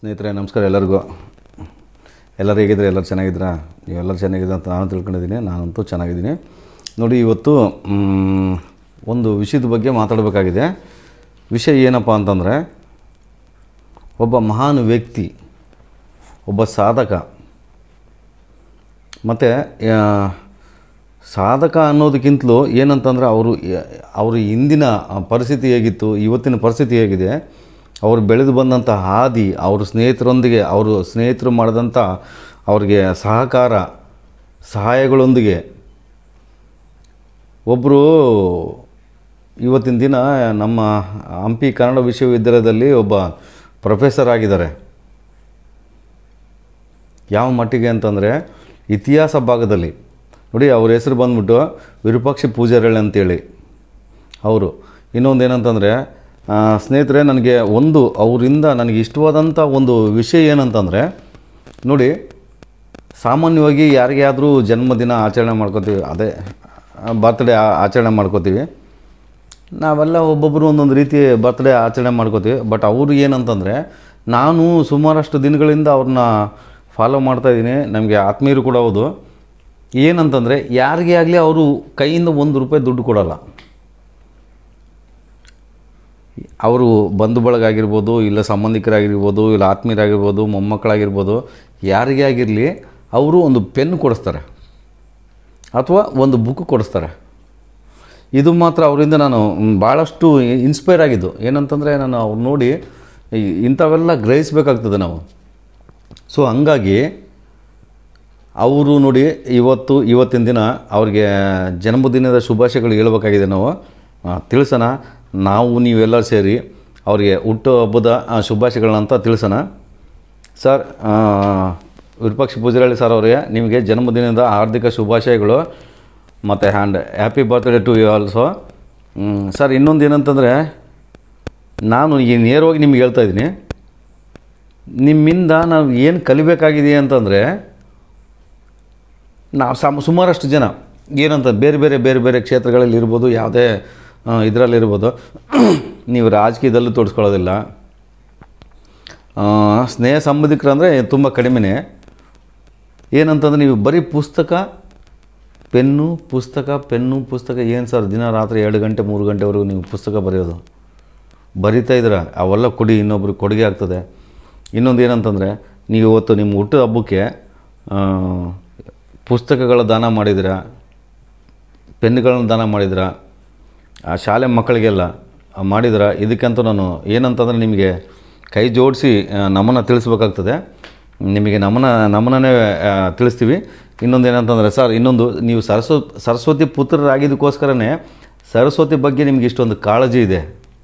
ಸ್ನೇಹಿತರೆ ನಮಸ್ಕಾರ ಎಲ್ಲರಿಗೂ ಎಲ್ಲರೂ ಹೇಗಿದ್ರೆ ಎಲ್ಲರೂ ಚೆನ್ನಾಗಿದ್ದೀರಾ ನೀವೆಲ್ಲರೂ ಚೆನ್ನಾಗಿದ್ದೀರ ಅಂತ ನಾನು ತಿಳ್ಕೊಂಡಿದ್ದೀನಿ ನಾನಂತೂ ಚೆನ್ನಾಗಿದ್ದೀನಿ ನೋಡಿ ಇವತ್ತು ಮ್, ಒಂದು ವಿಷಯದ ಬಗ್ಗೆ ಮಾತಾಡಬೇಕಾಗಿದೆ ವಿಷಯ ಏನಪ್ಪ ಅಂತಂದರೆ ಒಬ್ಬ ಮಹಾನ್ ವ್ಯಕ್ತಿ ಒಬ್ಬ ಸಾಧಕ ಮತ್ತು ಸಾಧಕ ಅನ್ನೋದಕ್ಕಿಂತಲೂ ಏನಂತಂದರೆ ಅವರು ಅವರು ಇಂದಿನ ಪರಿಸ್ಥಿತಿ ಹೇಗಿತ್ತು ಇವತ್ತಿನ ಪರಿಸ್ಥಿತಿ ಹೇಗಿದೆ ಅವರು ಬೆಳೆದು ಬಂದಂಥ ಹಾದಿ ಅವ್ರ ಸ್ನೇಹಿತರೊಂದಿಗೆ ಅವರು ಸ್ನೇಹಿತರು ಮಾಡಿದಂಥ ಅವ್ರಿಗೆ ಸಹಕಾರ ಸಹಾಯಗಳೊಂದಿಗೆ ಒಬ್ಬರು ಇವತ್ತಿನ ದಿನ ನಮ್ಮ ಹಂಪಿ ಕನ್ನಡ ವಿಶ್ವವಿದ್ಯಾಲಯದಲ್ಲಿ ಒಬ್ಬ ಪ್ರೊಫೆಸರ್ ಆಗಿದ್ದಾರೆ ಯಾವ ಮಟ್ಟಿಗೆ ಅಂತಂದರೆ ಇತಿಹಾಸ ಭಾಗದಲ್ಲಿ ನೋಡಿ ಅವ್ರ ಹೆಸರು ಬಂದ್ಬಿಟ್ಟು ವಿರೂಪಾಕ್ಷಿ ಪೂಜಾರಳ್ಳಿ ಅಂತೇಳಿ ಅವರು ಇನ್ನೊಂದು ಏನಂತಂದರೆ ಆ, ಸ್ನೇಹಿತರೆ ನನಗೆ ಒಂದು ಅವರಿಂದ ನನಗೆ ಇಷ್ಟವಾದಂಥ ಒಂದು ವಿಷಯ ಏನಂತಂದರೆ ನೋಡಿ ಸಾಮಾನ್ಯವಾಗಿ ಯಾರಿಗೆ ಆದರೂ ಜನ್ಮದಿನ ಆಚರಣೆ ಮಾಡ್ಕೋತೀವಿ ಅದೇ ಬರ್ತ್ಡೇ ಆಚರಣೆ ಮಾಡ್ಕೋತೀವಿ ನಾವೆಲ್ಲ ಒಬ್ಬೊಬ್ಬರು ಒಂದೊಂದು ರೀತಿ ಬರ್ತ್ಡೇ ಆಚರಣೆ ಮಾಡ್ಕೋತೀವಿ ಬಟ್ ಅವರು ಏನಂತಂದರೆ ನಾನು ಸುಮಾರಷ್ಟು ದಿನಗಳಿಂದ ಅವ್ರನ್ನ ಫಾಲೋ ಮಾಡ್ತಾಯಿದ್ದೀನಿ ನಮಗೆ ಆತ್ಮೀಯರು ಕೂಡ ಹೌದು ಏನಂತಂದರೆ ಯಾರಿಗೇ ಆಗಲಿ ಅವರು ಕೈಯಿಂದ ಒಂದು ರೂಪಾಯಿ ದುಡ್ಡು ಕೊಡೋಲ್ಲ ಅವರು ಬಂಧು ಬಳಗ ಆಗಿರ್ಬೋದು ಇಲ್ಲ ಸಂಬಂಧಿಕರಾಗಿರ್ಬೋದು ಇಲ್ಲ ಆತ್ಮೀಯರಾಗಿರ್ಬೋದು ಮೊಮ್ಮಕ್ಕಳಾಗಿರ್ಬೋದು ಯಾರಿಗೇ ಆಗಿರಲಿ ಅವರು ಒಂದು ಪೆನ್ ಕೊಡಿಸ್ತಾರೆ ಅಥವಾ ಒಂದು ಬುಕ್ ಕೊಡಿಸ್ತಾರೆ ಇದು ಮಾತ್ರ ಅವರಿಂದ ನಾನು ಮ್, ಭಾಳಷ್ಟು ಇನ್ಸ್ಪೈರ್ ಆಗಿದ್ದು ಏನಂತಂದರೆ ನಾನು ಅವ್ರು ನೋಡಿ ಈ- ಇಂಥವೆಲ್ಲ ಗ್ರಹಿಸಬೇಕಾಗ್ತದೆ ನಾವು ಸೊ ಹಂಗಾಗಿ ಅವರು ನೋಡಿ ಇವತ್ತು ಇವತ್ತಿನ ದಿನ ಅವ್ರಿಗೆ ಜನ್ಮದಿನದ ಶುಭಾಶಯಗಳು ಹೇಳ್ಬೇಕಾಗಿದೆ ನಾವು ಆ, ತಿಳಿಸೋಣ ನಾವು ನೀವೆಲ್ಲ ಸೇರಿ ಅವರಿಗೆ ಹುಟ್ಟು ಹಬ್ಬದ ಆ, ಶುಭಾಶಯಗಳನ್ನ ಅಂತ ತಿಳಿಸೋಣ ಸರ್ ಆ, ವಿರೂಪಾಕ್ಷ ಪೂಜಾರಳ್ಳಿ ಸರ್ ಅವರಿಗೆ ನಿಮಗೆ ಜನ್ಮದಿನದ ಹಾರ್ದಿಕ ಶುಭಾಶಯಗಳು ಮತ್ತು and happy birthday to you also sir ಇನ್ನೊಂದು ಏನಂತಂದರೆ ನಾನು ಈ ನೇರವಾಗಿ ನಿಮ್ಗೆ ಹೇಳ್ತಾ ಇದ್ದೀನಿ ನಿಮ್ಮಿಂದ ನಾವು ಏನು ಕಲಿಬೇಕಾಗಿದೆ ಅಂತಂದರೆ ನಾವು ಸಮ ಸುಮಾರಷ್ಟು ಜನ ಏನಂತ ಬೇರೆ ಬೇರೆ ಬೇರೆ ಬೇರೆ ಕ್ಷೇತ್ರಗಳಲ್ಲಿ ಇರ್ಬೋದು ಯಾವುದೇ ಇದರಲ್ಲಿರ್ಬೋದು ನೀವು ರಾಜಕೀಯದಲ್ಲೂ ತೋರಿಸ್ಕೊಳ್ಳೋದಿಲ್ಲ ಆ, ಸ್ನೇಹ ಸಂಬಂಧಿಕರಂದರೆ ತುಂಬ ಕಡಿಮೆನೇ ಏನಂತಂದ್ರೆ ನೀವು ಬರೀ ಪುಸ್ತಕ ಪೆನ್ನು ಪುಸ್ತಕ ಪೆನ್ನು ಪುಸ್ತಕ ಏನು ಸರ್ ದಿನ ರಾತ್ರಿ ಎರಡು ಗಂಟೆ ಮೂರು ಗಂಟೆವರೆಗೂ ನೀವು ಪುಸ್ತಕ ಬರೆಯೋದು ಬರಿತಾ ಇದ್ದೀರ ಅವೆಲ್ಲ ಕೊಡಿ ಇನ್ನೊಬ್ರಿಗೆ ಕೊಡುಗೆ ಆಗ್ತದೆ ಇನ್ನೊಂದು ಏನಂತಂದರೆ ನೀವು ಇವತ್ತು ನಿಮ್ಮ ಹುಟ್ಟು ಹಬ್ಬಕ್ಕೆ ಆ, ಪುಸ್ತಕಗಳ ದಾನ ಮಾಡಿದ್ದೀರಾ ಪೆನ್ನುಗಳನ್ನು ದಾನ ಮಾಡಿದ್ದೀರಾ ಆ ಶಾಲೆ ಮಕ್ಕಳಿಗೆಲ್ಲ ಮಾಡಿದ್ರ ಇದಕ್ಕಂತೂ ನಾನು ಏನಂತಂದರೆ ನಿಮಗೆ ಕೈ ಜೋಡಿಸಿ ನಮನ ತಿಳಿಸ್ಬೇಕಾಗ್ತದೆ ನಿಮಗೆ ನಮನ ನಮನನೇ ಆ, ತಿಳಿಸ್ತೀವಿ ಇನ್ನೊಂದು ಏನಂತಂದರೆ ಸರ್ ಇನ್ನೊಂದು ನೀವು ಸರಸ್ವ ಸರಸ್ವತಿ ಪುತ್ರರಾಗಿದ್ದಕ್ಕೋಸ್ಕರನೇ ಸರಸ್ವತಿ ಬಗ್ಗೆ ನಿಮ್ಗೆ ಇಷ್ಟೊಂದು ಕಾಳಜಿ ಇದೆ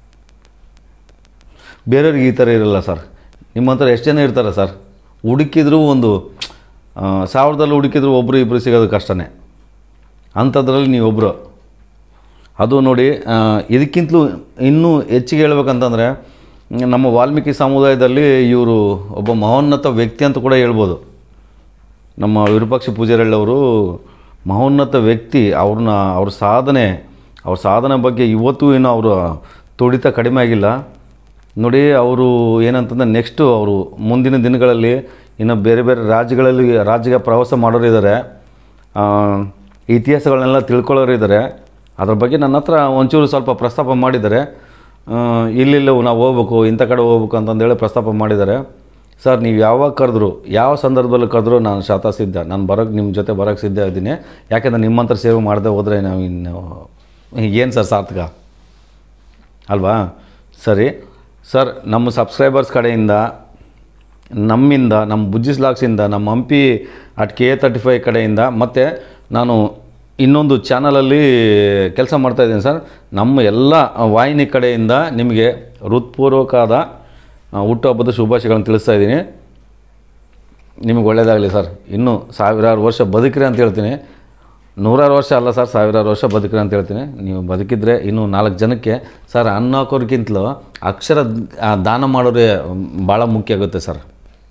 ಬೇರೆಯವ್ರಿಗೆ ಈ ಥರ ಇರಲ್ಲ ಸರ್ ನಿಮ್ಮ ಹತ್ರ ಎಷ್ಟು ಜನ ಇರ್ತಾರೆ ಸರ್ ಹುಡುಕಿದ್ರೂ ಒಂದು ಆ, ಸಾವಿರದಲ್ಲಿ ಹುಡುಕಿದ್ರು ಒಬ್ಬರು ಇಬ್ಬರು ಸಿಗೋದು ಕಷ್ಟನೇ ಅಂಥದ್ರಲ್ಲಿ ನೀವೊಬ್ಬರು ಅದು ನೋಡಿ ಆ, ಇದಕ್ಕಿಂತಲೂ ಇನ್ನೂ ಹೆಚ್ಚಿಗೆ ಹೇಳ್ಬೇಕಂತಂದರೆ ನಮ್ಮ ವಾಲ್ಮೀಕಿ ಸಮುದಾಯದಲ್ಲಿ ಇವರು ಒಬ್ಬ ಮಹೋನ್ನತ ವ್ಯಕ್ತಿ ಅಂತ ಕೂಡ ಹೇಳ್ಬೋದು ನಮ್ಮ ವಿರೂಪಾಕ್ಷ ಪೂಜಾರಳ್ಳವರು ಮಹೋನ್ನತ ವ್ಯಕ್ತಿ ಅವ್ರನ್ನ ಅವ್ರ ಸಾಧನೆ ಅವ್ರ ಸಾಧನೆ ಬಗ್ಗೆ ಇವತ್ತೂ ಏನೋ ಅವರು ತುಡಿತ ಕಡಿಮೆ ಆಗಿಲ್ಲ ನೋಡಿ ಅವರು ಏನಂತಂದ್ರೆ ನೆಕ್ಸ್ಟು ಅವರು ಮುಂದಿನ ದಿನಗಳಲ್ಲಿ ಇನ್ನು ಬೇರೆ ಬೇರೆ ರಾಜ್ಯಗಳಲ್ಲಿ ರಾಜ್ಯಕ್ಕೆ ಪ್ರವಾಸ ಮಾಡೋರು ಇದ್ದಾರೆ ಆ, ಇತಿಹಾಸಗಳನ್ನೆಲ್ಲ ತಿಳ್ಕೊಳ್ಳೋರು ಇದ್ದಾರೆ ಅದ್ರ ಬಗ್ಗೆ ನನ್ನ ಹತ್ರ ಒಂಚೂರು ಸ್ವಲ್ಪ ಪ್ರಸ್ತಾಪ ಮಾಡಿದ್ದಾರೆ ಆ, ಇಲ್ಲಿಲ್ಲ ನಾವು ಹೋಗ್ಬೇಕು ಇಂಥ ಕಡೆ ಹೋಗ್ಬೇಕು ಅಂತಂದೇಳಿ ಪ್ರಸ್ತಾಪ ಮಾಡಿದ್ದಾರೆ ಸರ್ ನೀವು ಯಾವಾಗ ಕರೆದ್ರು ಯಾವ ಸಂದರ್ಭದಲ್ಲಿ ಕರೆದ್ರು ನಾನು ಶಾತ ಸಿದ್ಧ ನಾನು ಬರೋಕ್ಕೆ ನಿಮ್ಮ ಜೊತೆ ಬರೋಕ್ಕೆ ಸಿದ್ಧ ಇದ್ದೀನಿ ಯಾಕೆಂದ್ರೆ ನಿಮ್ಮಂಥ ಸೇವೆ ಮಾಡದೆ ಹೋದರೆ ನಾವು ಇನ್ನು ಏನು ಸರ್ ಸಾರ್ಥಕ ಅಲ್ವಾ ಸರಿ ಸರ್ ನಮ್ಮ ಸಬ್ಸ್ಕ್ರೈಬರ್ಸ್ ಕಡೆಯಿಂದ ನಮ್ಮಿಂದ ನಮ್ಮ ಬುಜ್ಜಿಸ್ ಲಾಕ್ಸಿಂದ ನಮ್ಮ Hampi at K A thirty five ಕಡೆಯಿಂದ ಮತ್ತು ನಾನು ಇನ್ನೊಂದು ಚಾನಲಲ್ಲಿ ಕೆಲಸ ಮಾಡ್ತಾಯಿದ್ದೀನಿ ಸರ್ ನಮ್ಮ ಎಲ್ಲ ವಾಹಿನಿ ಕಡೆಯಿಂದ ನಿಮಗೆ ಹೃತ್ಪೂರ್ವಕವಾದ ಆ, ಹುಟ್ಟುಹಬ್ಬದ ಶುಭಾಶಯಗಳನ್ನು ತಿಳಿಸ್ತಾ ಇದ್ದೀನಿ ನಿಮಗೆ ಒಳ್ಳೆಯದಾಗಲಿ ಸರ್ ಇನ್ನೂ ಸಾವಿರಾರು ವರ್ಷ ಬದುಕ್ರಿ ಅಂತ ಹೇಳ್ತೀನಿ ನೂರಾರು ವರ್ಷ ಅಲ್ಲ ಸರ್ ಸಾವಿರಾರು ವರ್ಷ ಬದುಕ್ರಿ ಅಂತ ಹೇಳ್ತೀನಿ ನೀವು ಬದುಕಿದ್ರೆ ಇನ್ನೂ ನಾಲ್ಕು ಜನಕ್ಕೆ ಸರ್ ಅನ್ನ ಹಾಕೋರ್ಗಿಂತಲೂ ಅಕ್ಷರ ಆ, ದಾನ ಮಾಡೋರೇ ಭಾಳ ಮುಖ್ಯ ಆಗುತ್ತೆ ಸರ್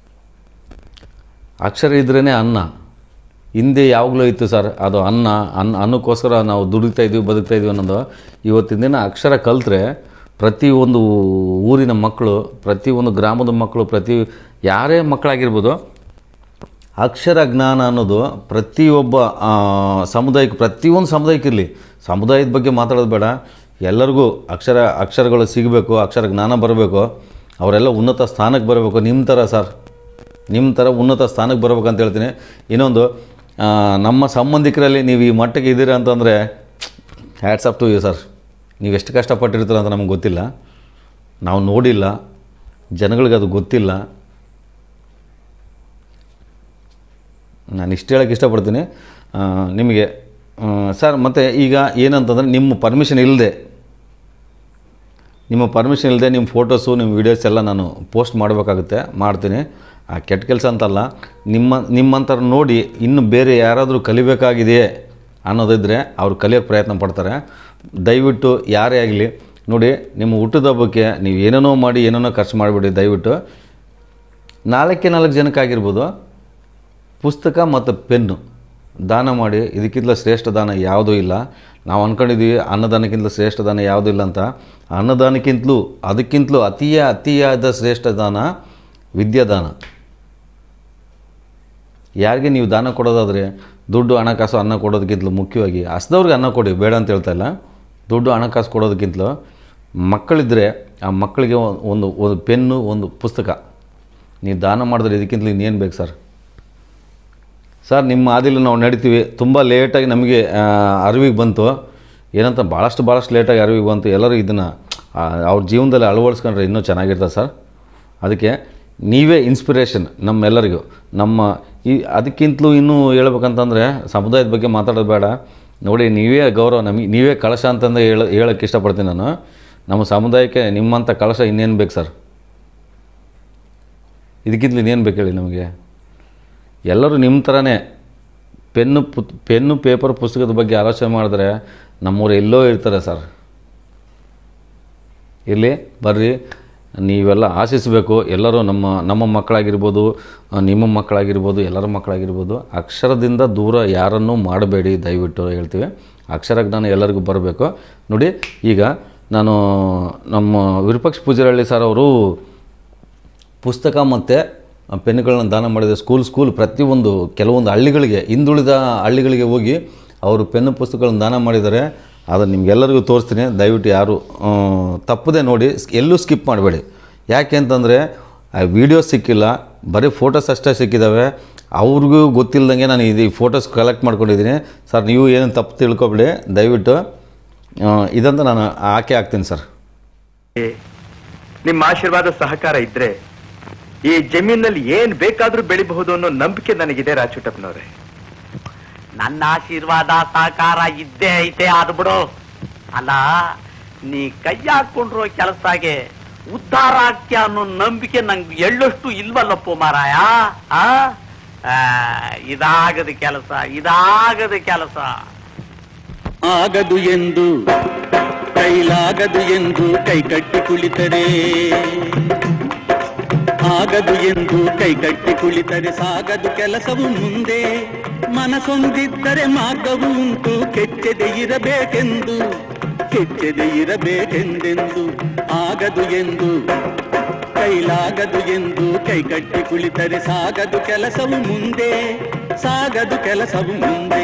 ಅಕ್ಷರ ಇದ್ರೇ ಅನ್ನ ಹಿಂದೆ ಯಾವಾಗಲೂ ಇತ್ತು ಸರ್ ಅದು ಅನ್ನ ಅನ್ನ ಅನ್ನಕ್ಕೋಸ್ಕರ ನಾವು ದುಡಿತಾ ಇದ್ವಿ ಬದುಕ್ತಾ ಇದ್ವಿ ಅನ್ನೋದು ಇವತ್ತಿನ ದಿನ ಅಕ್ಷರ ಕಲ್ತ್ರೆ ಪ್ರತಿಯೊಂದು ಊರಿನ ಮಕ್ಕಳು ಪ್ರತಿಯೊಂದು ಗ್ರಾಮದ ಮಕ್ಕಳು ಪ್ರತಿ ಯಾರೇ ಮಕ್ಕಳಾಗಿರ್ಬೋದು ಅಕ್ಷರ ಜ್ಞಾನ ಅನ್ನೋದು ಪ್ರತಿಯೊಬ್ಬ ಆ, ಸಮುದಾಯಕ್ಕೆ ಪ್ರತಿಯೊಂದು ಸಮುದಾಯಕ್ಕೆ ಇರಲಿ ಸಮುದಾಯದ ಬಗ್ಗೆ ಮಾತಾಡೋದು ಬೇಡ ಎಲ್ಲರಿಗೂ ಅಕ್ಷರ ಅಕ್ಷರಗಳು ಸಿಗಬೇಕು ಅಕ್ಷರ ಜ್ಞಾನ ಬರಬೇಕು ಅವರೆಲ್ಲ ಉನ್ನತ ಸ್ಥಾನಕ್ಕೆ ಬರಬೇಕು ನಿಮ್ಮ ಥರ ಸರ್ ನಿಮ್ಮ ಥರ ಉನ್ನತ ಸ್ಥಾನಕ್ಕೆ ಬರ್ಬೇಕಂತ ಹೇಳ್ತೀನಿ ಇನ್ನೊಂದು ಆ, ನಮ್ಮ ಸಂಬಂಧಿಕರಲ್ಲಿ ನೀವು ಈ ಮಟ್ಟಕ್ಕೆ ಇದ್ದೀರಾ ಅಂತಂದರೆ hats up to you sir ನೀವು ಎಷ್ಟು ಕಷ್ಟಪಟ್ಟಿರ್ತೀರ ಅಂತ ನಮ್ಗೆ ಗೊತ್ತಿಲ್ಲ ನಾವು ನೋಡಿಲ್ಲ ಜನಗಳಿಗೆ ಅದು ಗೊತ್ತಿಲ್ಲ ನಾನು ಇಷ್ಟು ಹೇಳೋಕ್ಕೆ ಇಷ್ಟಪಡ್ತೀನಿ ಆ, ನಿಮಗೆ ಆ, ಸರ್ ಮತ್ತು ಈಗ ಏನಂತಂದರೆ ನಿಮ್ಮ ಪರ್ಮಿಷನ್ ಇಲ್ಲದೆ ನಿಮ್ಮ ಪರ್ಮಿಷನ್ ಇಲ್ಲದೆ ನಿಮ್ಮ ಫೋಟೋಸು ನಿಮ್ಮ ವೀಡಿಯೋಸ್ ಎಲ್ಲ ನಾನು ಪೋಸ್ಟ್ ಮಾಡಬೇಕಾಗುತ್ತೆ ಮಾಡ್ತೀನಿ ಆ ಕೆಟ್ಟ ಕೆಲಸ ಅಂತಲ್ಲ ನಿಮ್ಮ ನಿಮ್ಮಂಥವ್ರು ನೋಡಿ ಇನ್ನು ಬೇರೆ ಯಾರಾದರೂ ಕಲಿಬೇಕಾಗಿದೆಯೇ ಅನ್ನೋದಿದ್ದರೆ ಅವ್ರು ಕಲಿಯೋಕ್ಕೆ ಪ್ರಯತ್ನ ಪಡ್ತಾರೆ ದಯವಿಟ್ಟು ಯಾರೇ ಆಗಲಿ ನೋಡಿ ನಿಮ್ಮ ಹುಟ್ಟದ ಹಬ್ಬಕ್ಕೆ ನೀವು ಏನೇನೋ ಮಾಡಿ ಏನೇನೋ ಖರ್ಚು ಮಾಡಿಬಿಡಿ ದಯವಿಟ್ಟು ನಾಲ್ಕೇ ನಾಲ್ಕು ಜನಕ್ಕಾಗಿರ್ಬೋದು ಪುಸ್ತಕ ಮತ್ತು ಪೆನ್ನು ದಾನ ಮಾಡಿ ಇದಕ್ಕಿಂತ ಶ್ರೇಷ್ಠ ದಾನ ಯಾವುದೂ ಇಲ್ಲ ನಾವು ಅಂದ್ಕೊಂಡಿದ್ದೀವಿ ಅನ್ನದಾನಕ್ಕಿಂತ ಶ್ರೇಷ್ಠ ದಾನ ಯಾವುದೂ ಇಲ್ಲ ಅಂತ ಅನ್ನದಾನಕ್ಕಿಂತಲೂ ಅದಕ್ಕಿಂತಲೂ ಅತಿಯ ಅತಿಯಾದ ಶ್ರೇಷ್ಠ ದಾನ ವಿದ್ಯಾದಾನ ಯಾರಿಗೆ ನೀವು ದಾನ ಕೊಡೋದಾದರೆ ದುಡ್ಡು ಹಣಕಾಸು ಅನ್ನ ಕೊಡೋದಕ್ಕಿಂತಲೂ ಮುಖ್ಯವಾಗಿ ಹಸ್ದವ್ರಿಗೆ ಅನ್ನ ಕೊಡಿ ಬೇಡ ಅಂತ ಹೇಳ್ತಾ ಇಲ್ಲ ದುಡ್ಡು ಹಣಕಾಸು ಕೊಡೋದಕ್ಕಿಂತಲೂ ಮಕ್ಕಳಿದ್ದರೆ ಆ ಮಕ್ಕಳಿಗೆ ಒಂದು ಒಂದು ಪೆನ್ನು ಒಂದು ಪುಸ್ತಕ ನೀವು ದಾನ ಮಾಡಿದ್ರೆ ಇದಕ್ಕಿಂತಲೂ ಇನ್ನೇನು ಬೇಕು ಸರ್ ಸರ್ ನಿಮ್ಮ ಹಾದಿಲಿ ನಾವು ನಡಿತೀವಿ ತುಂಬ ಲೇಟಾಗಿ ನಮಗೆ ಅರಿವಿಗೆ ಬಂತು ಏನಂತ ಭಾಳಷ್ಟು ಭಾಳಷ್ಟು ಲೇಟಾಗಿ ಅರಿವಿಗೆ ಬಂತು ಎಲ್ಲರೂ ಇದನ್ನು ಅವ್ರ ಜೀವನದಲ್ಲಿ ಅಳವಡಿಸ್ಕೊಂಡ್ರೆ ಇನ್ನೂ ಚೆನ್ನಾಗಿರ್ತದೆ ಸರ್ ಅದಕ್ಕೆ ನೀವೇ ಇನ್ಸ್ಪಿರೇಷನ್ ನಮ್ಮೆಲ್ಲರಿಗೂ ನಮ್ಮ ಈ ಅದಕ್ಕಿಂತಲೂ ಇನ್ನೂ ಹೇಳ್ಬೇಕಂತಂದರೆ ಸಮುದಾಯದ ಬಗ್ಗೆ ಮಾತಾಡೋದು ಬೇಡ ನೋಡಿ ನೀವೇ ಗೌರವ ನಮಗೆ ನೀವೇ ಕಳಶ ಅಂತಂದು ಹೇಳ ಹೇಳೋಕ್ಕೆ ಇಷ್ಟಪಡ್ತೀನಿ ನಾನು ನಮ್ಮ ಸಮುದಾಯಕ್ಕೆ ನಿಮ್ಮಂಥ ಕಳಶ ಇನ್ನೇನು ಬೇಕು ಸರ್ ಇದಕ್ಕಿಂತಲೂ ಇನ್ನೇನು ಬೇಕು ಹೇಳಿ ನಮಗೆ ಎಲ್ಲರೂ ನಿಮ್ಮ ಥರನೇ ಪೆನ್ನು ಪುತ್ ಪೆನ್ನು ಪೇಪರ್ ಪುಸ್ತಕದ ಬಗ್ಗೆ ಆಲೋಚನೆ ಮಾಡಿದ್ರೆ ನಮ್ಮೂರು ಎಲ್ಲೋ ಇರ್ತಾರೆ ಸರ್ ಇರಲಿ ಬರ್ರಿ ನೀವೆಲ್ಲ ಆಶಿಸಬೇಕು ಎಲ್ಲರೂ ನಮ್ಮ ನಮ್ಮ ಮಕ್ಕಳಾಗಿರ್ಬೋದು ಆ, ನಿಮ್ಮ ಮಕ್ಕಳಾಗಿರ್ಬೋದು ಎಲ್ಲರ ಮಕ್ಕಳಾಗಿರ್ಬೋದು ಅಕ್ಷರದಿಂದ ದೂರ ಯಾರನ್ನೂ ಮಾಡಬೇಡಿ ದಯವಿಟ್ಟು ಹೇಳ್ತೀವಿ ಅಕ್ಷರ ಜ್ಞಾನ ಎಲ್ಲರಿಗೂ ಬರಬೇಕು ನೋಡಿ ಈಗ ನಾನು ನಮ್ಮ ವಿರೂಪಾಕ್ಷ ಪೂಜಾರಳ್ಳಿ ಸರ್ ಅವರು ಪುಸ್ತಕ ಮತ್ತು ಪೆನ್ನುಗಳನ್ನ ದಾನ ಮಾಡಿದ ಸ್ಕೂಲ್ ಸ್ಕೂಲ್ ಪ್ರತಿಯೊಂದು ಕೆಲವೊಂದು ಹಳ್ಳಿಗಳಿಗೆ ಹಿಂದುಳಿದ ಹಳ್ಳಿಗಳಿಗೆ ಹೋಗಿ ಅವರು ಪೆನ್ನು ಪುಸ್ತಕಗಳನ್ನ ದಾನ ಮಾಡಿದ್ದಾರೆ ಅದನ್ನು ನಿಮ್ಗೆಲ್ಲರಿಗೂ ತೋರಿಸ್ತೀನಿ ದಯವಿಟ್ಟು ಯಾರು ಆ, ತಪ್ಪದೆ ನೋಡಿ ಎಲ್ಲೂ ಸ್ಕಿಪ್ ಮಾಡಬೇಡಿ ಯಾಕೆ ಅಂತಂದರೆ ಆ ವಿಡಿಯೋ ಸಿಕ್ಕಿಲ್ಲ ಬರೀ ಫೋಟೋಸ್ ಅಷ್ಟೇ ಸಿಕ್ಕಿದ್ದಾವೆ ಅವ್ರಿಗೂ ಗೊತ್ತಿಲ್ಲದಂಗೆ ನಾನು ಇದು ಫೋಟೋಸ್ ಕಲೆಕ್ಟ್ ಮಾಡ್ಕೊಂಡಿದ್ದೀನಿ ಸರ್ ನೀವು ಏನು ತಪ್ಪು ತಿಳ್ಕೊಬೇಡಿ ದಯವಿಟ್ಟು ಆ, ಇದಂತ ನಾನು ಆಕೆ ಹಾಕ್ತೀನಿ ಸರ್ ನಿಮ್ಮ ಆಶೀರ್ವಾದ ಸಹಕಾರ ಇದ್ರೆ ಈ ಜಮೀನಲ್ಲಿ ಏನ್ ಬೇಕಾದ್ರೂ ಬೆಳಿಬಹುದು ಅನ್ನೋ ನಂಬಿಕೆ ನನಗಿದೆ ರಾಚುಟಪ್ಪನವ್ರೆ ನನ್ನ ಆಶೀರ್ವಾದ ಸಹಕಾರ ಇದ್ದೇ ಐತೆ ಆದ್ ಬಿಡು ಅಲ್ಲ ನೀ ಕೈ ಹಾಕೊಂಡ್ರೋ ಕೆಲಸದಾಗೆ ಉದ್ಧಾರ ಆಗ್ತ್ಯ ಅನ್ನೋ ನಂಬಿಕೆ ನಂಗೆ ಎಳ್ಳಷ್ಟು ಇಲ್ವಲ್ಲಪ್ಪು ಮಾರಾಯ ಆ? ಆ, ಇದಾಗದ ಕೆಲಸ ಇದಾಗದ ಕೆಲಸ ಆಗದು ಎಂದು ಕೈಲಾಗದು ಎಂದು ಕೈಕಟ್ಟಿ ಕುಳಿತರೆ ಆಗದು ಎಂದು ಕೈಕಟ್ಟಿ ಕುಳಿತರೆ ಸಾಗದು ಕೆಲಸವು ಮುಂದೆ ಮನಸೊಂದಿದ್ದರೆ ಮಾರ್ಗವು ಉಂಟು ಕೆಚ್ಚದೆ ಇರಬೇಕೆಂದು ಕೆಚ್ಚದೆ ಇರಬೇಕೆಂದೆಂದು ಆಗದು ಎಂದು ಕೈಲಾಗದು ಎಂದು ಕೈಕಟ್ಟಿ ಕುಳಿತರೆ ಸಾಗದು ಕೆಲಸವು ಮುಂದೆ ಸಾಗದು ಕೆಲಸವು ಮುಂದೆ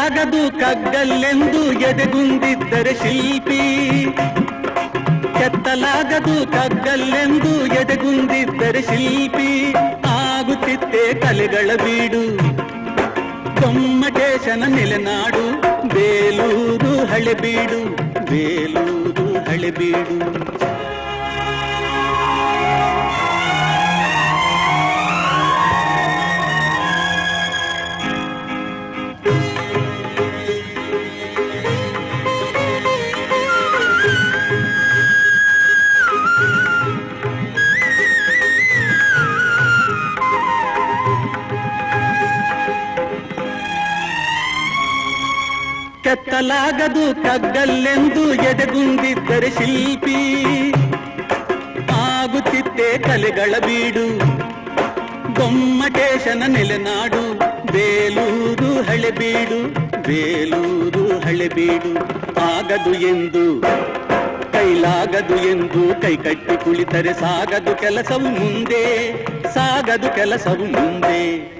ಕೆತ್ತಲಾಗದು ಕಗ್ಗಲ್ಲೆಂದು ಎದೆಗುಂದಿದ್ದರೆ ಶಿಲ್ಪಿ ಕೆತ್ತಲಾಗದು ಕಗ್ಗಲ್ಲೆಂದು ಎದೆಗುಂದಿದ್ದರೆ ಶಿಲ್ಪಿ ಆಗುತ್ತಿತ್ತೆ ಕಲೆಗಳ ಬೀಡು ಗೊಮ್ಮಟೇಶನ ನೆಲೆನಾಡು ಬೇಲೂರು ಹಳೆಬೀಡು ಬೇಲೂರು ಹಳೆಬೀಡು ಕೆತ್ತಲಾಗದು ಕಗ್ಗಲ್ಲೆಂದು ಎದೆಗುಂದಿದ್ದರೆ ಶಿಲ್ಪಿ ಆಗುತ್ತಿತ್ತೆ ಕಲೆಗಳ ಬೀಡು ಗೊಮ್ಮಟೇಶನ ನೆಲೆನಾಡು ಬೇಲೂರು ಹಳೆಬೀಡು ಬೇಲೂರು ಹಳೆಬೀಡು ಆಗದು ಎಂದು ಕೈಲಾಗದು ಎಂದು ಕೈ ಕಟ್ಟಿ ಕುಳಿತರೆ ಸಾಗದು ಕೆಲಸವು ಮುಂದೆ ಸಾಗದು ಕೆಲಸವು ಮುಂದೆ